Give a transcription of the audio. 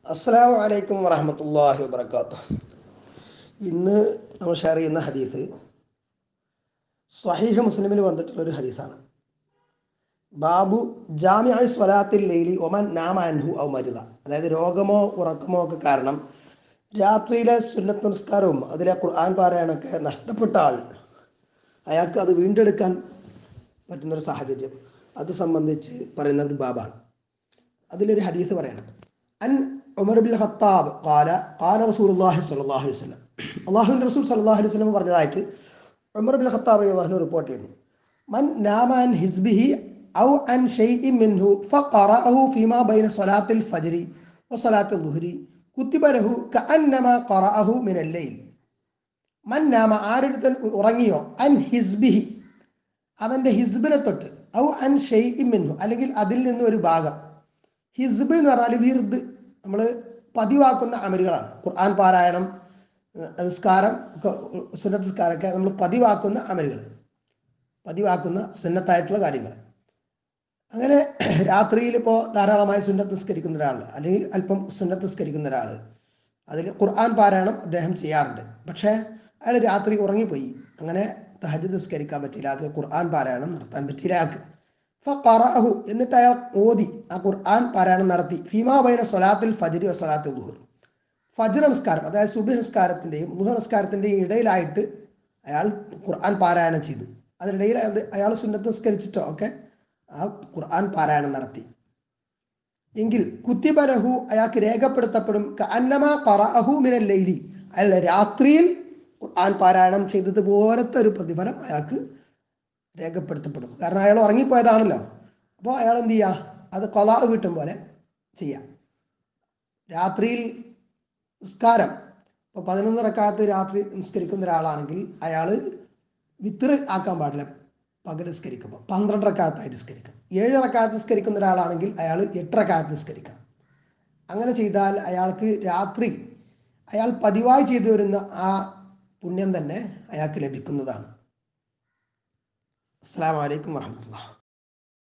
അസ്സാം വലൈക്കും വറഹമത്തല്ലാഹി വബർക്കാത്തു ഇന്ന് നമ്മൾ ഷെയർ ചെയ്യുന്ന ഹദീസ് സ്വഹീഹ് മുസ്ലിമിൽ വന്നിട്ടുള്ള ഒരു ഹദീസാണ് ബാബു ജാമിഅ സ്വലാത്തിൽ ലൈലി ഒമൻ നാമ അൻഹു ഔ മരുത അതായത് രോഗമോ ഉറക്കമോ ഒക്കെ കാരണം രാത്രിയിലെ സുന്നത്ത് നമസ്കാരവും അതിലെ ഖുർആൻ പാരായണമൊക്കെ നഷ്ടപ്പെട്ട ആൾ അയാൾക്ക് അത് വീണ്ടെടുക്കാൻ പറ്റുന്നൊരു സാഹചര്യം അത് സംബന്ധിച്ച് പറയുന്ന ഒരു ബാബാണ് അതിലൊരു ഹദീസ് പറയണം അൻ ഉമർ ബിൻ ഖത്താബ് കാല കാല റസൂലുള്ളാഹി സ്വല്ലല്ലാഹു അലൈഹി വസല്ലം അള്ളാഹുവിൻ്റെ റസൂൽ സല്ലല്ലാഹു അലൈഹി വസല്ലം പറഞ്ഞതായിട്ട് ഉമർ ബിൻ ഖത്താബ് അള്ളാഹുവിന് റിപ്പോർട്ട് ചെയ്യുന്നു മൻ നാമ അൻ ഹിസ്ബിഹി ഔ അൻ ഷൈഇ മിൻഹു ഫഖറഅഹു ഫീമാ ബൈന സ്വലാത്തിൽ ഫജ്രി വസ്വലാത്തിൽ ദുഹരി കുത്തിബ ലഹു കഅന്നമാ ഖറഅഹു മിനൽ ലൈൽ മൻ നാമ ആരൊരുത്തൻ ഉറങ്ങിയോ അൻ ഹിസ്ബിഹി അവൻ്റെ ഹിസ്ബിനെ തൊട്ട് ഔ അൻ ഷെയ്ഇ മിൻഹു അല്ലെങ്കിൽ അതിൽ നിന്ന് ഒരു ഭാഗം ഹിസ്ബ് എന്ന് പറഞ്ഞാൽ വിർദ് നമ്മൾ പതിവാക്കുന്ന അമലുകളാണ് ഖുർആൻ പാരായണം ഏഹ് നിസ്കാരം ഒക്കെ സുന്നത്ത് നിസ്കാരമൊക്കെ നമ്മൾ പതിവാക്കുന്ന അമലുകൾ പതിവാക്കുന്ന സുന്നത്തായിട്ടുള്ള കാര്യങ്ങൾ അങ്ങനെ രാത്രിയിൽ ഇപ്പോൾ ധാരാളമായി സുന്നത്ത് നിസ്കരിക്കുന്ന ഒരാൾ അല്ലെങ്കിൽ അല്പം സുന്നത്ത് നിസ്കരിക്കുന്ന ഒരാൾ അതിൽ ഖുർആൻ പാരായണം അദ്ദേഹം ചെയ്യാറുണ്ട് പക്ഷേ അയാൾ രാത്രി ഉറങ്ങിപ്പോയി അങ്ങനെ തഹജ് നിസ്കരിക്കാൻ പറ്റിയില്ല അത് ഖുർആൻ പാരായണം നടത്താൻ പറ്റിയില്ല അയാൾക്ക് ഫറഹു എന്നിട്ട് അയാൾ ഓതി ആ ഖുർആൻ പാരായണം നടത്തി ഫീമാ ബൈന സ്വലാത്തിൽ ഫജരി സ്വലാത്തിൽ ദുഹർ ഫജ്ർ നമസ്കാരം അതായത് സുബി നമസ്കാരത്തിൻ്റെയും ദുഹ നമസ്കാരത്തിൻ്റെയും ഇടയിലായിട്ട് അയാൾ ഖുർആൻ പാരായണം ചെയ്തു അതിനിടയിൽ അത് അയാൾ സുന്നത്ത് നിസ്കരിച്ചിട്ടോ ഒക്കെ ആ ഖുർആൻ പാരായണം നടത്തി എങ്കിൽ കുത്തിബലഹു അയാൾക്ക് രേഖപ്പെടുത്തപ്പെടും അന്നമാ പറഅഹു മിനൽ ലൈലി അയാൾ രാത്രിയിൽ ഖുർആൻ പാരായണം ചെയ്തത് പോലത്തെ ഒരു പ്രതിഫലം അയാൾക്ക് രേഖപ്പെടുത്തപ്പെടും കാരണം അയാൾ ഉറങ്ങിപ്പോയതാണല്ലോ അപ്പോൾ അയാൾ എന്ത് ചെയ്യുക അത് കൊലാ വീട്ടും പോലെ ചെയ്യാം രാത്രിയിൽ നിസ്കാരം ഇപ്പോൾ പതിനൊന്ന് റക്കാത്ത് രാത്രി നിസ്കരിക്കുന്ന ഒരാളാണെങ്കിൽ അയാൾ വിത്ര ആക്കാൻ പാടില്ല പകൽ നിസ്കരിക്കുമ്പോൾ പന്ത്രണ്ട് റക്കാത്തായി നിസ്കരിക്കും ഏഴ് റക്കാത്ത് നിസ്കരിക്കുന്ന ഒരാളാണെങ്കിൽ അയാൾ എട്ട് റക്കാത്ത് നിസ്കരിക്കണം അങ്ങനെ ചെയ്താൽ അയാൾക്ക് രാത്രി അയാൾ പതിവായി ചെയ്തു വരുന്ന ആ പുണ്യം തന്നെ അയാൾക്ക് ലഭിക്കുന്നതാണ് അസ്സാം വലൈക്കും വാഹമത്തുള്ള